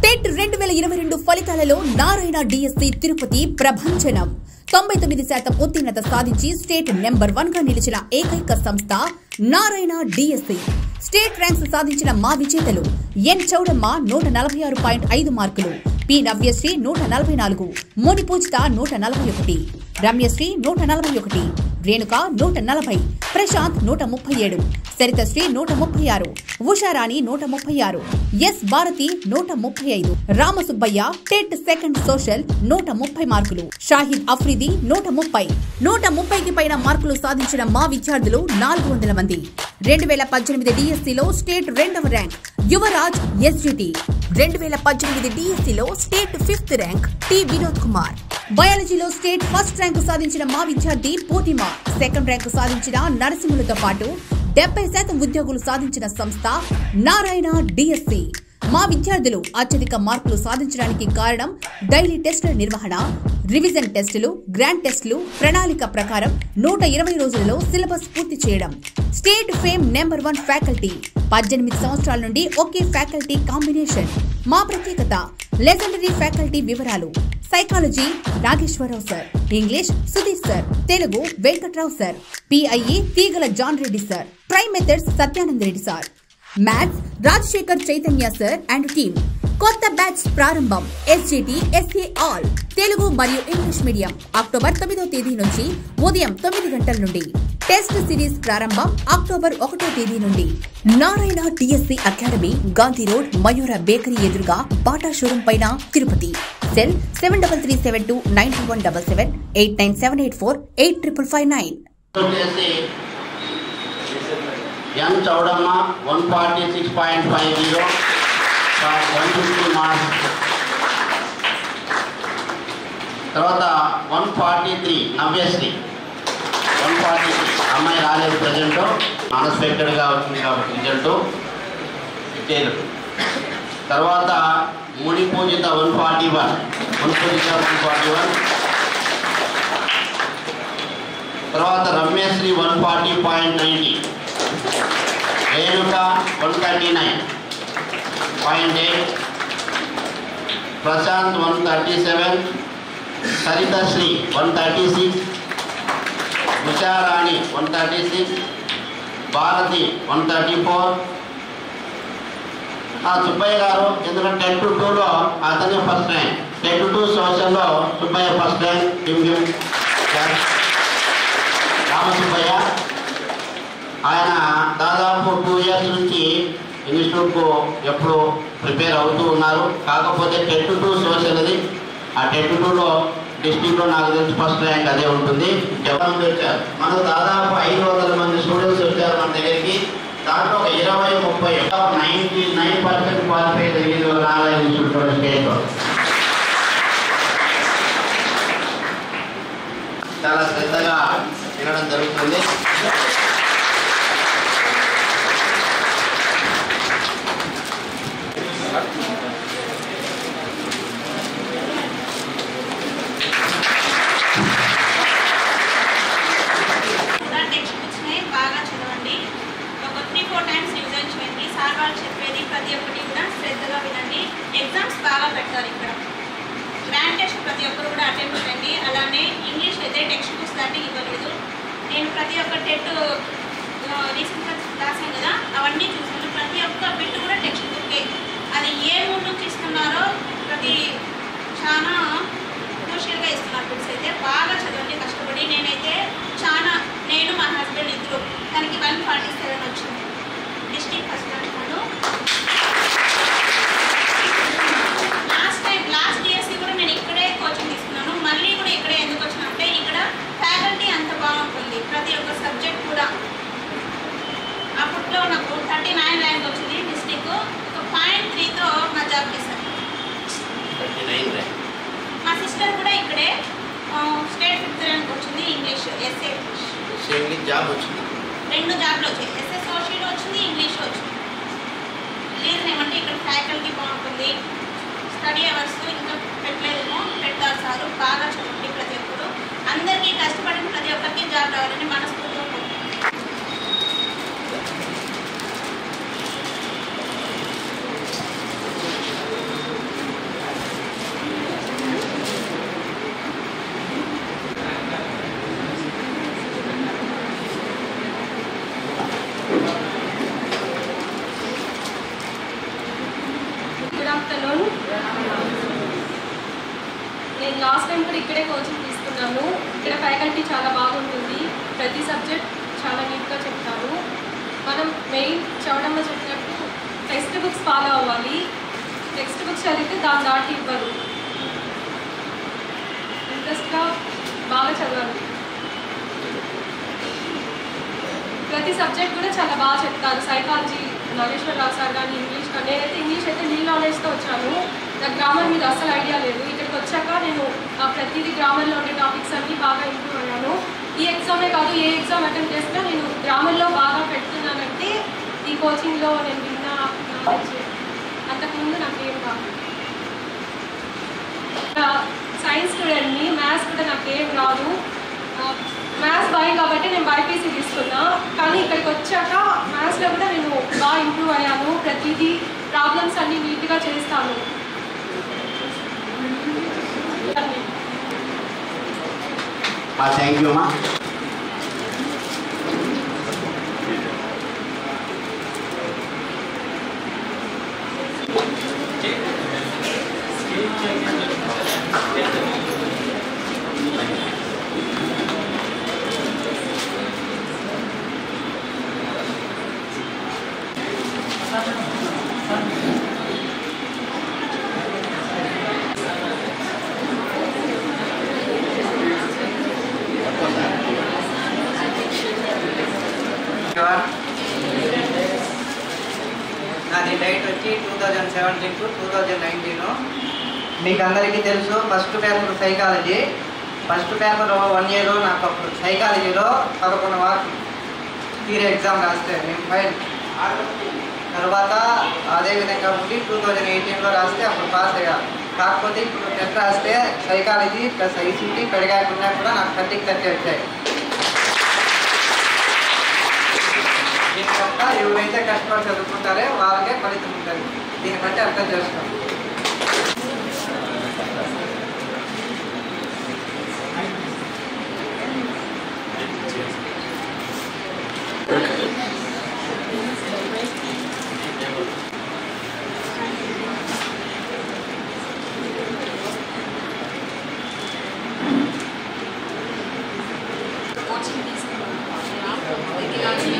TET రెండు వేల ఇరవై రెండు ఫలితాలలో నారాయణ డిఎస్సి తిరుపతి ప్రభంజనం తొంభై తొమ్మిది శాతం ఉత్తీర్ణత సాధించి స్టేట్ నెంబర్ వన్ గా నిలిచిన ఏకైక సంస్థ నారాయణ డిఎస్సి స్టేట్ ర్యాంక్స్ సాధించిన మా విజేతలు ఎన్ చౌడమ్మ నూట నలభై ఆరు పాయింట్ ఐదు మార్కులు పి నవ్యశ్రీ నూట నలభై నాలుగు మోని పూజిత నూట నలభై ఒకటి రమ్యశ్రీ నూట నలభై ఒకటి రేణుక నూట నలభై ప్రశాంత్ నూట ముప్పై ఏడు సరితశ్రీ నూట ముప్పై ఆరు ఉషారాణి నూట ముప్పై ఆరు ఎస్ భారతి నూట ముప్పై ఐదు రామసుబ్బయ్య టెట్ సెకండ్ సోషల్ నూట ముప్పై మార్కులు షాహిద్ అఫ్రిది నూట ముప్పై నూట ముప్పైకి పైన మార్కులు సాధించిన మా విద్యార్థులు నాలుగు వందల మంది రెండు వేల పద్దెనిమిది డిఎస్సిలో స్టేట్ రెండవ ర్యాంక్ యువరాజ్ ఎస్జిటి రెండు వేల పద్దెనిమిది డిఎస్సిలో state fifth rank T Vinod Kumar బయాలజీలో స్టేట్ ఫస్ట్ ర్యాంకు సాధించిన మా విద్యార్థి పూర్ణిమ సెకండ్ ర్యాంకు సాధించిన నరసింహులతో పాటు డెబ్బై శాతం ఉద్యోగులు సాధించిన సంస్థ నారాయణ డిఎస్సి మా విద్యార్థులు అత్యధిక మార్కులు సాధించడానికి కారణం డైలీ టెస్టుల నిర్వహణ రివిజన్ టెస్టులు గ్రాండ్ టెస్టులు ప్రణాళిక ప్రకారం నూట ఇరవై రోజులలో సిలబస్ పూర్తి చేయడం state fame number one faculty పద్దెనిమిది సంవత్సరాల నుండి ఒకే ఫ్యాకల్టీ కాంబినేషన్ మా ప్రత్యేకత లెజెండరీ ఫ్యాకల్టీ వివరాలు psychology Nageswararao sir English Sudheer sir Telugu Venkatrao sir PIE Teegala John Reddy sir tri methods Satyanand Reddy sir maths Rajasekhar Chaitanya sir and team కొత్త బ్యాచ్ ప్రారంభం ఎస్జిటి ఎస్ఏ ఆల్ తెలుగు మరియు ఇంగ్లీష్ మీడియం అక్టోబర్ తొమ్మిదో తేదీ నుంచి ఉదయం తొమ్మిది గంటల నుండి టెస్ట్ సిరీస్ ప్రారంభం అక్టోబర్ ఒకటో తేదీ నుండి Narayana TSC academy Gandhi road Mayura bakery ఎదురుగా బాటా షోరూం పైన Tirupati cell seven double three seven two nine two one double seven eight nine seven eight four eight triple five nine వచ్చేసి N Chowdamma one forty six point five zero one fifty marks తర్వాత one forty three Navyasri one forty three అమ్మాయి రాలేదు present అన్ఎక్స్పెక్టెడ్గా వచ్చింది కాబట్టి result ఇచ్చేది తర్వాత ముడి పూజిత వన్ ఫార్టీ వన్ ముడి పూజిత వన్ ఫార్టీ వన్ తర్వాత Ramyasri one forty point ninety Renuka one thirty nine point eight Prashanth one thirty seven Sarithasri one thirty six Usharani one thirty six Bharati one thirty four Subbaiah garu ఎందుకంటే టెన్ టు టూలో అతనే first rank ten to two సోషల్లో Subbaiah first rank గిమ్ గిమ్ రామసుబ్బయ్య ఆయన దాదాపు two years నుంచి ఇన్స్టిట్యూట్కు ఎప్పుడు ప్రిపేర్ అవుతూ ఉన్నారు కాకపోతే టెట్ టూ సోషల్ అది ఆ టెట్ టూలో డిస్ట్రిక్ట్లో నాకు తెలిసి ఫస్ట్ ర్యాంక్ అదే ఉంటుంది జపాన్ వచ్చారు మనకు దాదాపు ఐదు వందల మంది స్టూడెంట్స్ వచ్చారు మన దగ్గరికి దాంట్లో ఒక ఇరవై ముప్పై నైంటీ నైన్ పర్సెంట్ క్వాలిఫై జరిగింది ఒక నారాయణ ఇన్స్టిట్యూట్ స్టేట్లో చాలా శ్రద్ధగా వినడం జరుగుతుంది కూడా టెక్స్ట్ బుక్స్ని బాగా చదవండి ఒక త్రీ ఫోర్ టైమ్స్ రివిజన్ చేయండి సార్ వాళ్ళు చెప్పేది ప్రతి ఒక్కటి కూడా శ్రద్ధగా వినండి ఎగ్జామ్స్ బాగా పెడతారు ఇక్కడ గ్రాండ్ టెస్ట్ ప్రతి ఒక్కరు కూడా అటెండ్ చేయండి అలానే ఇంగ్లీష్ అయితే టెక్స్ట్ బుక్స్ దాటి ఇవ్వలేదు నేను ప్రతి ఒక్క టెట్ రీసెంట్గా రాసాను కదా అవన్నీ చూసాను ప్రతి ఒక్క బిట్ కూడా టెక్స్ట్ బుక్కే అది ఏ మూడ్ నుంచి ఇస్తున్నారో ప్రతి చాలా క్రూషియల్గా ఇస్తున్నారు బుక్స్ అయితే బాగా చదవండి కష్టపడి నేనైతే చాలా నేను మా హస్బెండ్ ఇద్దరు తనకి వన్ ఫార్టీ సెవెన్ వచ్చింది డిస్ట్రిక్ట్ ఫస్ట్ అంటున్నాను లాస్ట్ టైం లాస్ట్ డిఎస్సి కూడా నేను ఇక్కడే కోచింగ్ తీసుకున్నాను మళ్ళీ కూడా ఇక్కడే ఎందుకు వచ్చినా అంటే ఇక్కడ ఫ్యాకల్టీ అంత బాగుంటుంది ప్రతి ఒక్క సబ్జెక్ట్ కూడా అప్పట్లో నాకు థర్టీ నైన్ ర్యాంక్ వచ్చింది డిస్ట్రిక్ట్ ఒక పాయింట్ త్రీతో నా జాబ్ చేశాను మా సిస్టర్ కూడా ఇక్కడే ఆ, స్టేట్ ఫిఫ్త్ ర్యాంక్ వచ్చింది ఇంగ్లీష్ ఎస్ఏ జాబ్ వచ్చింది రెండు జాబ్లు వచ్చాయి ఎస్ఏ సోషల్ వచ్చింది ఇంగ్లీష్ వచ్చింది రీజన్ ఏమంటే ఇక్కడ ఫ్యాకల్టీ బాగుంటుంది స్టడీ అవర్స్ ఇంకా పెట్టలేదేమో పెడతారు సారు బాగా చదవండి ప్రతి ఒక్కరు అందరికీ కష్టపడిన ప్రతి ఒక్కరికి జాబ్ రావాలని మనస్ఫూర్తిగా కోరుకుంటున్నాను ఆఫ్టర్నూన్ నేను లాస్ట్ టైం కూడా ఇక్కడే కోచింగ్ తీసుకున్నాను ఇక్కడ ఫ్యాకల్టీ చాలా బాగుంటుంది ప్రతి సబ్జెక్ట్ చాలా నీట్గా చెప్తారు మనం మెయిన్ చదవడంలో చెప్పినట్టు టెక్స్ట్ బుక్స్ ఫాలో అవ్వాలి టెక్స్ట్ బుక్స్ చదివితే దాని దాటి ఇవ్వరు ఇంట్రెస్ట్గా బాగా చదవాలి ప్రతి సబ్జెక్ట్ కూడా చాలా బాగా చెప్తారు సైకాలజీ నాగేశ్వరరావు సార్ కానీ ఇంగ్లీష్ కానీ నేనైతే ఇంగ్లీష్ అయితే నీల్ నాలెడ్జ్తో వచ్చాను నాకు గ్రామర్ మీద అసలు ఐడియా లేదు ఇక్కడికి వచ్చాక నేను ఆ ప్రతిదీ గ్రామర్లో ఉండే టాపిక్స్ అన్నీ బాగా ఇంప్రూవ్ అయ్యాను ఈ ఎగ్జామే కాదు ఏ ఎగ్జామ్ అటెండ్ చేసినా నేను గ్రామర్లో బాగా పెడుతున్నానంటే ఈ కోచింగ్లో నేను విన్న నాలెడ్జ్ అంతకుముందు నాకు ఏం కాదు సైన్స్ స్టూడెంట్ని మ్యాథ్స్ కూడా నాకు ఏం రాదు మ్యాథ్స్ భయం కాబట్టి నేను బైపీసీ తీసుకున్నా కానీ ఇక్కడికి వచ్చాక మ్యాథ్స్లో కూడా నేను బాగా ఇంప్రూవ్ అయ్యాను ప్రతిదీ ప్రాబ్లమ్స్ అన్నీ నీట్గా చేస్తాను థ్యాంక్ యూ అమ్మా నాది డేట్ వచ్చి two thousand seventeen to two thousand nineteen మీకు అందరికీ తెలుసు first paper psychology first paper one ఇయర్లో నాకు అప్పుడు సైకాలజీలో పదకొండు మార్కులు తీరే ఎగ్జామ్ రాస్తే నేను ఫైల్ తర్వాత అదేవిధంగా ఉండి టూ థౌజండ్ ఎయిటీన్లో రాస్తే అప్పుడు పాస్ అయ్యా కాకపోతే ఇప్పుడు టెట్ రాస్తే సైకాలజీ ప్లస్ ఐసీటీ పెరిగాకున్నా కూడా నాకు థర్టీకి థర్టీ వచ్చాయి దీని తప్ప ఎవరైతే కష్టపడి చదువుకుంటారో వాళ్ళకే ఫలితం ఉంటుంది దీన్ని బట్టి అర్థం చేసుకోండి కోచింగ్ తీసుకున్నాను ఇది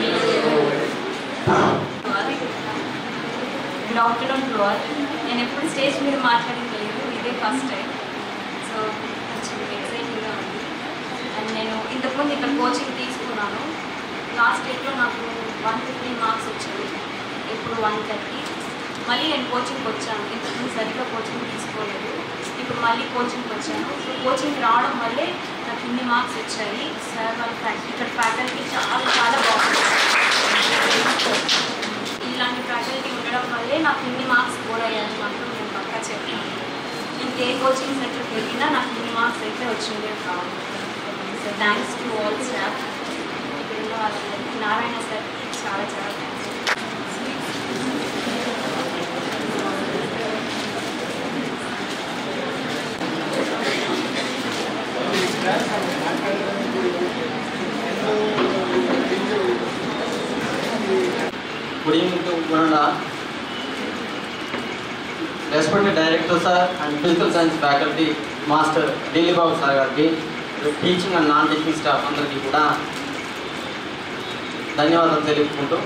గుడ్ ఆఫ్టర్నూన్ టు ఆల్ నేను ఎప్పుడు స్టేజ్ మీద మాట్లాడింది లేదు ఇదే ఫస్ట్ టైం సో కొంచెం ఎక్సైటింగ్గా ఉంది అండ్ నేను ఇంతకుముందు ఇక్కడ కోచింగ్ తీసుకున్నాను లాస్ట్ డేట్లో నాకు వన్ ఫిఫ్టీ మార్క్స్ వచ్చాయి ఇప్పుడు వన్ థర్టీ మళ్ళీ నేను కోచింగ్కి వచ్చాను ఇంతకుముందు సరిగ్గా కోచింగ్ తీసుకోలేదు ఇప్పుడు మళ్ళీ కోచింగ్కి వచ్చాను సో కోచింగ్ రావడం వల్లే నాకు ఇన్ని మార్క్స్ వచ్చాయి సార్ వాళ్ళ ఫ్యాకల్టీ ఇక్కడ ఫ్యాకల్టీ చాలా చాలా బాగుంది ఇలాంటి ఫ్యాకల్టీ ఉండడం వల్లే నాకు ఇన్ని మార్క్స్ స్కోర్ అయ్యాను మాత్రం నేను పక్కా చెప్తాను ఇంకే కోచింగ్ సెంటర్కి వెళ్ళినా నాకు ఇన్ని మార్క్స్ అయితే వచ్చిందే కావు so thanks to all staff ఇక్కడ ఉన్న వాళ్ళందరికీ నారాయణ సార్ చాలా చాలా thanks Good evening to Gunanda. Respected Director Sir and Physical Science Faculty, Master Dilip Babu Sir గారికి teaching and non teaching staff అందరికీ కూడా ధన్యవాదాలు తెలుపుకుంటూ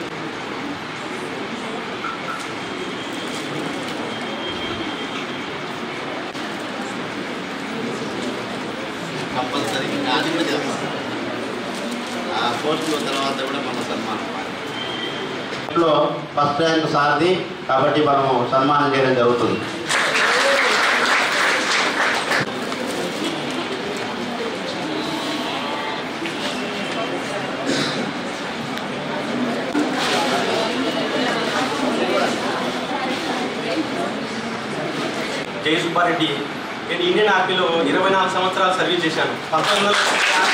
కంపల్సరీ అది కూడా చేస్తాం ఆ పోస్టుల తర్వాత కూడా మన సన్మానం లో ఫస్ట్ ర్యాంక్ సార్ది కాబట్టి మనము సన్మానం చేయడం జరుగుతుంది జై సుబ్బారెడ్డి నేను ఇండియన్ ఆర్మీలో ఇరవై నాలుగు సంవత్సరాలు సర్వీస్ చేశాను పంతొమ్మిది వందల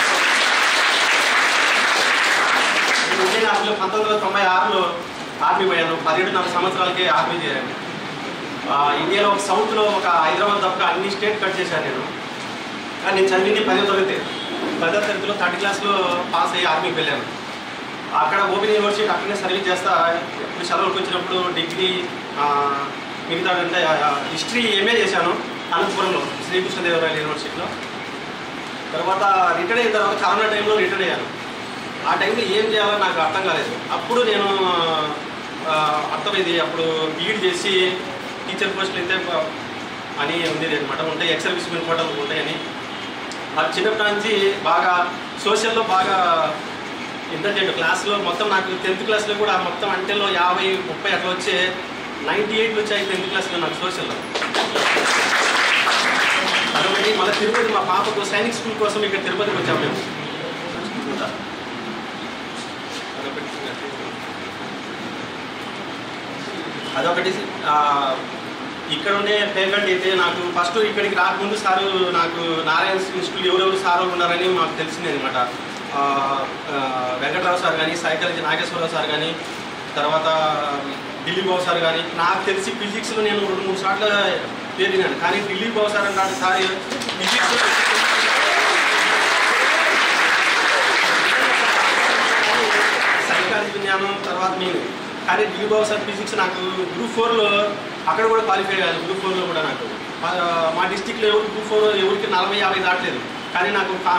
నేను ఇండియన్ ఆర్మీలో పంతొమ్మిది వందల తొంభై ఆరులో ఆర్మీ పోయాను పదిహేడున్నర సంవత్సరాలకే ఆర్మీ చేయాను ఆ, ఇండియాలో ఒక సౌత్లో ఒక హైదరాబాద్ తప్ప అన్ని స్టేట్ కట్ చేశాను నేను కానీ నేను చదివింది పదో తరగతి పదో తరగతిలో థర్డ్ క్లాస్లో పాస్ అయ్యి ఆర్మీకి వెళ్ళాను అక్కడ ఓపెన్ యూనివర్సిటీ అక్కడనే సర్వీస్ చేస్తా ఇప్పుడు చదువులకు వచ్చినప్పుడు డిగ్రీ మిగతా అంటే హిస్టరీ ఎంఏ చేశాను అనంతపురంలో శ్రీకృష్ణదేవరాయల యూనివర్సిటీలో తర్వాత రిటైర్ అయిన తర్వాత కరోనా టైంలో రిటైర్ అయ్యాను ఆ టైంలో ఏం చేయాలో నాకు అర్థం కాలేదు అప్పుడు నేను ఆ, అర్థమైంది అప్పుడు బీఈడ్ చేసి టీచర్ పోస్టులు అయితే బ- అని ఉండేది అనమాట ఉంటాయి ఎక్స్ సర్వీస్ మెన్ ఉంటాయని ఆ చిన్నప్పటి నుంచి బాగా సోషల్లో బాగా ఇంటర్నెట్ క్లాస్లో మొత్తం నాకు టెన్త్ క్లాస్లో కూడా మొత్తం అంటేలో యాభై ముప్పై అట్లా వచ్చే నైంటీ ఎయిట్ వచ్చాయి టెన్త్ క్లాస్లో నాకు సోషల్లో అదొకటి మళ్ళీ తిరుపతి మా పాపకు సైనిక్ స్కూల్ కోసం ఇక్కడ తిరుపతికి వచ్చాము మేము అదొకటి అదొకటి ఆ, ఇక్కడ ఉండే పేమెంట్ అయితే నాకు ఫస్ట్ ఇక్కడికి రాకముందు సారు నాకు నారాయణ స్కూల్ ఎవరెవరు సార్ ఉన్నారని మాకు తెలిసింది అనమాట వెంకటరావు సార్ కానీ సైకాలజీ నాగేశ్వరరావు సార్ కానీ తర్వాత ఢిల్లీ బాబు సార్ కానీ నాకు తెలిసి ఫిజిక్స్లో నేను రెండు మూడు సార్లు పేరినాను కానీ ఢిల్లీ బాబు సార్ అన్నాడు సార్ ఫిజిక్స్ సైకాలజీ జ్ఞానం తర్వాత నేను కానీ ఢిల్లీ బాబు సార్ ఫిజిక్స్ నాకు గ్రూప్ ఫోర్లో అక్కడ కూడా క్వాలిఫై కాదు గ్రూప్ ఫోర్లో కూడా నాకు మా- మా డిస్టిక్లో ఎవరు గ్రూప్ ఫోర్ ఎవరికి నలభై యాభై దాటలేదు కానీ నాకు కా-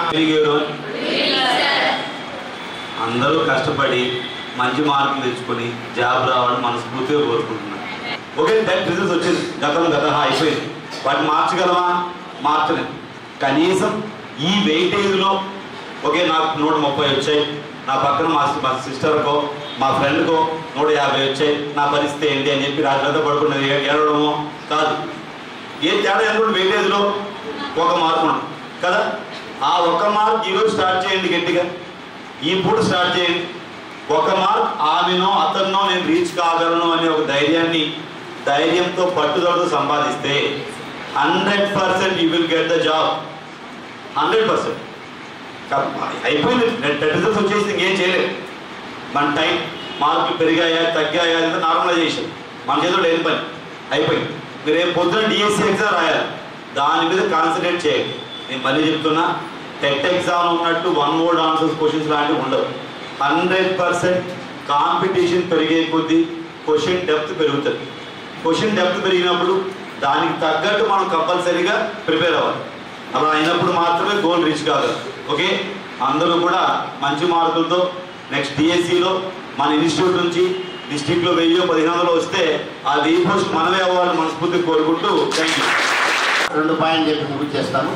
అందరూ కష్టపడి మంచి మార్కులు తెచ్చుకొని జాబ్ రావడం మనస్ఫూర్తిగా కోరుకుంటున్నాను ఓకే డైరెక్ట్ రిజల్ట్స్ వచ్చింది గతం గత అయిపోయింది వాటిని మార్చగలమా మార్చలేదు కనీసం ఈ వెయిటేజ్లో ఓకే నాకు నూట ముప్పై వచ్చాయి నా పక్కన మా మా సిస్టర్కో మా ఫ్రెండ్కో నూట యాభై వచ్చాయి నా పరిస్థితి ఏంటి అని చెప్పి రాత్రి పడుకున్నది ఏడవడమో కాదు ఏం తేడా ఎందుకు వెయిటేజ్లో ఒక మార్కు ఉంది కదా ఆ ఒక్క మార్క్ ఈరోజు స్టార్ట్ చేయండి గట్టిగా ఈ పూట స్టార్ట్ చేయండి ఒక మార్క్ ఆమెనో అతన్నో నేను రీచ్ కాగలను అనే ఒక ధైర్యాన్ని ధైర్యంతో పట్టుదలతో సంపాదిస్తే hundred percent you will get the job hundred percent అయిపోయింది రిజల్ట్స్ వచ్చేసి ఇంకేం చేయలేదు మన టైం మార్కులు పెరిగాయా తగ్గాయా అనేది నార్మలైజేషన్ మన చేతిలో లేని పని అయిపోయింది మీరు రేపు పొద్దున డిఎస్సి ఎగ్జామ్ రాయాలి దాని మీద కాన్సన్ట్రేట్ చేయండి నేను మళ్ళీ చెప్తున్నా టెట్ ఎగ్జామ్ ఉన్నట్టు వన్ వర్డ్ ఆన్సర్స్ క్వశ్చన్స్ లాంటివి ఉండవు హండ్రెడ్ పర్సెంట్ కాంపిటీషన్ పెరిగే కొద్దీ క్వశ్చన్ డెప్త్ పెరుగుతుంది క్వశ్చన్ డెప్త్ పెరిగినప్పుడు దానికి తగ్గట్టు మనం కంపల్సరీగా ప్రిపేర్ అవ్వాలి అలా అయినప్పుడు మాత్రమే గోల్ రీచ్ కాగలరు ఓకే అందరూ కూడా మంచి మార్కులతో నెక్స్ట్ డిఎస్సిలో మన ఇన్స్టిట్యూట్ నుంచి డిస్టిక్లో వెయ్యి పదిహేను వందలు వస్తే ఆ వెయ్యి పోస్ట్ మనమే అవ్వాలని మనస్ఫూర్తి కోరుకుంటూ థ్యాంక్ యూ రెండు పాయింట్ చెప్పి ముగించేస్తాను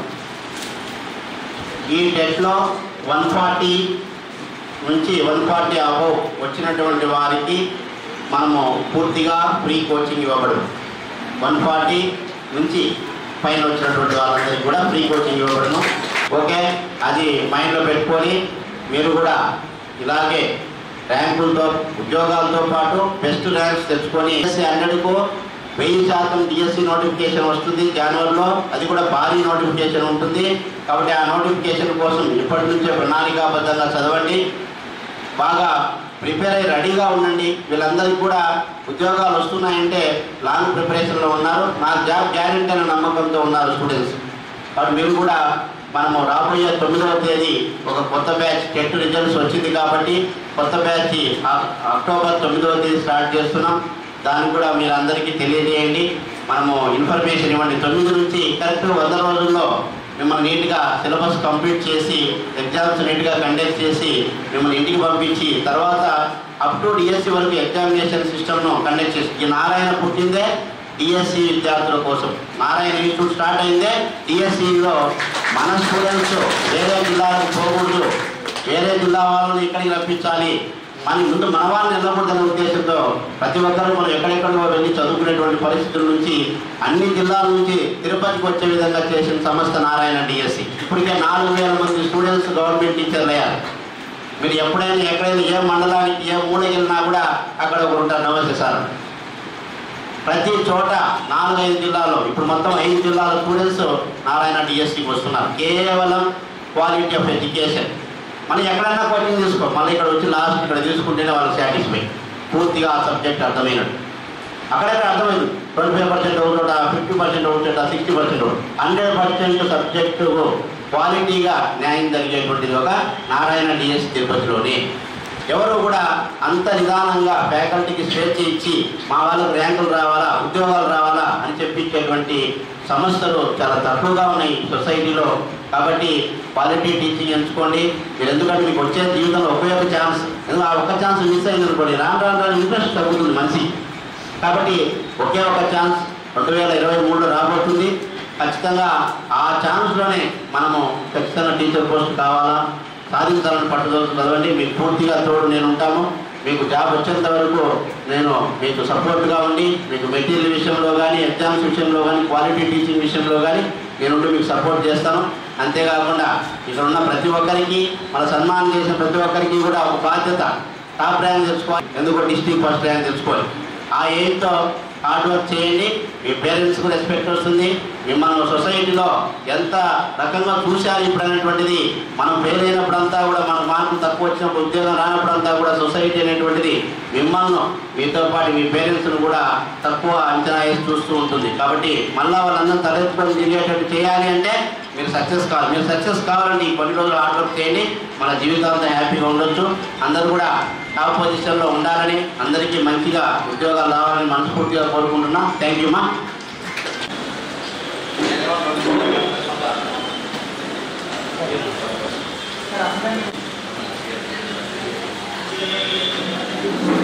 ఈ టెట్లో వన్ ఫార్టీ నుంచి వన్ ఫార్టీ అబోవ్ వచ్చినటువంటి వారికి మనము పూర్తిగా ఫ్రీ కోచింగ్ ఇవ్వబడదు వన్ ఫార్టీ నుంచి పైన వచ్చినటువంటి వాళ్ళందరికీ కూడా ఫ్రీ కోచింగ్ ఇవ్వబడను ఓకే అది మైండ్లో పెట్టుకొని మీరు కూడా ఇలాగే ర్యాంకులతో ఉద్యోగాలతో పాటు బెస్ట్ ర్యాంక్స్ తెచ్చుకొని హండ్రెడ్కు వెయ్యి శాతం డిఎస్సి నోటిఫికేషన్ వస్తుంది జనవరిలో అది కూడా భారీ నోటిఫికేషన్ ఉంటుంది కాబట్టి ఆ నోటిఫికేషన్ కోసం ఇప్పటి నుంచే ప్రణాళికాబద్ధంగా చదవండి బాగా ప్రిపేర్ అయ్యి రెడీగా ఉండండి వీళ్ళందరికీ కూడా ఉద్యోగాలు వస్తున్నాయంటే లాంగ్ ప్రిపరేషన్లో ఉన్నారు నాకు జాబ్ గ్యారెంటీ అనే నమ్మకంతో ఉన్నారు స్టూడెంట్స్ కాబట్టి మీరు కూడా మనము రాబోయే తొమ్మిదవ తేదీ ఒక కొత్త బ్యాచ్ టెట్ రిజల్ట్స్ వచ్చింది కాబట్టి కొత్త బ్యాచ్ అ- అక్టోబర్ తొమ్మిదవ తేదీ స్టార్ట్ చేస్తున్నాం దాన్ని కూడా మీరు అందరికీ తెలియజేయండి మనము ఇన్ఫర్మేషన్ ఇవ్వండి తొమ్మిది నుంచి కరెక్ట్ వంద రోజుల్లో మిమ్మల్ని నీట్గా సిలబస్ కంప్లీట్ చేసి ఎగ్జామ్స్ నీట్గా కండక్ట్ చేసి మిమ్మల్ని ఇంటికి పంపించి తర్వాత అప్ టు డిఎస్సి వరకు ఎగ్జామినేషన్ సిస్టమ్ను కండక్ట్ చేసి ఈ నారాయణ పుట్టిందే డిఎస్సి విద్యార్థుల కోసం నారాయణ ఇన్స్టిట్యూట్ స్టార్ట్ అయిందే డిఎస్సిలో మన స్టూడెంట్స్ వేరే జిల్లాలకు పోకూడదు వేరే జిల్లా వాళ్ళని ఇక్కడికి రప్పించాలి మన ముందు మన వాళ్ళని వెళ్ళకూడదనే ఉద్దేశంతో ప్రతి ఒక్కరూ మనం ఎక్కడెక్కడో వెళ్ళి చదువుకునేటువంటి పరిస్థితుల నుంచి అన్ని జిల్లాల నుంచి తిరుపతికి వచ్చే విధంగా చేసిన సంస్థ నారాయణ డిఎస్సి ఇప్పటికే నాలుగు వేల మంది స్టూడెంట్స్ గవర్నమెంట్ టీచర్లు అయ్యారు మీరు ఎప్పుడైనా ఎక్కడైనా ఏ మండలానికి ఏ మూలకి వెళ్ళినా కూడా అక్కడ ఒకరు ఉంటారు నమస్తే సార్ ప్రతి చోట నాలుగైదు జిల్లాలో ఇప్పుడు మొత్తం ఐదు జిల్లాల స్టూడెంట్స్ నారాయణ డిఎస్సికి వస్తున్నారు కేవలం క్వాలిటీ ఆఫ్ ఎడ్యుకేషన్ మళ్ళీ ఎక్కడైనా కోచింగ్ తీసుకో మళ్ళీ ఇక్కడ వచ్చి లాస్ట్ ఇక్కడ తీసుకుంటేనే వాళ్ళు సాటిస్ఫై పూర్తిగా ఆ సబ్జెక్ట్ అర్థమైనట్టు అక్కడక్కడ అర్థమైంది ట్వంటీ ఫైవ్ పర్సెంట్ ఒకటోట ఫిఫ్టీ పర్సెంట్ ఒకటోట sixty percent hundred percent subject క్వాలిటీగా న్యాయం జరిగేటువంటిది ఒక నారాయణ డిఎస్ తిరుపతిలోని ఎవరు కూడా అంత నిదానంగా ఫ్యాకల్టీకి స్వేచ్ఛ ఇచ్చి మా వాళ్ళకు ర్యాంకులు రావాలా ఉద్యోగాలు రావాలా అని చెప్పించేటువంటి సంస్థలు చాలా తక్కువగా ఉన్నాయి సొసైటీలో కాబట్టి క్వాలిటీ టీచింగ్ ఎంచుకోండి మీరు ఎందుకంటే మీకు వచ్చే జీవితంలో ఒకే ఒక ఛాన్స్ ఎందుకంటే ఆ ఒక్క ఛాన్స్ మిస్ అయింది అనుకోండి రాను రాను రాను ఇంట్రెస్ట్ తగ్గుతుంది మనిషి కాబట్టి ఒకే ఒక ఛాన్స్ రెండు వేల ఇరవై మూడులో రాబోతుంది ఖచ్చితంగా ఆ ఛాన్స్లోనే మనము ఖచ్చితంగా టీచర్ పోస్ట్ కావాలా సాధించాలని పట్టుదలతో చదవండి మీకు పూర్తిగా తోడు నేను ఉంటాము మీకు జాబ్ వచ్చేంత వరకు నేను మీకు సపోర్ట్గా ఉండి మీకు మెటీరియల్ విషయంలో కానీ ఎగ్జామ్స్ విషయంలో కానీ క్వాలిటీ టీచింగ్ విషయంలో కానీ నేను ఉండి మీకు సపోర్ట్ చేస్తాను అంతేకాకుండా ఇక్కడ ఉన్న ప్రతి ఒక్కరికి మన సన్మానం చేసిన ప్రతి ఒక్కరికి కూడా ఒక బాధ్యత టాప్ ర్యాంక్ తెచ్చుకోవాలి ఎందుకు డిస్ట్రిక్ట్ ఫస్ట్ ర్యాంక్ తెచ్చుకోవాలి ఆ ఎయిమ్తో హార్డ్ వర్క్ చేయండి మీ పేరెంట్స్కు రెస్పెక్ట్ వస్తుంది మిమ్మల్ని సొసైటీలో ఎంత రకంగా చూశారు ఇప్పుడు అనేటువంటిది మనం ఫెయిల్ అయినప్పుడంతా కూడా మన మార్కులు తక్కువ వచ్చినప్పుడు ఉద్యోగం రానప్పుడంతా కూడా సొసైటీ అనేటువంటిది మిమ్మల్ని మీతో పాటు మీ పేరెంట్స్ను కూడా తక్కువ అంచనా వేసి చూస్తూ ఉంటుంది కాబట్టి మళ్ళీ వాళ్ళందరూ తలెత్తుకొని తిరిగేటట్టు చేయాలి అంటే మీరు సక్సెస్ కావాలి మీరు సక్సెస్ కావాలంటే ఈ కొన్ని రోజులు హార్డ్ వర్క్ చేయండి మన జీవితాంతం హ్యాపీగా ఉండొచ్చు అందరూ కూడా టాప్ పొజిషన్లో ఉండాలని అందరికీ మంచిగా ఉద్యోగాలు రావాలని మనస్ఫూర్తిగా కోరుకుంటున్నాం థ్యాంక్ యూ మా Thank you.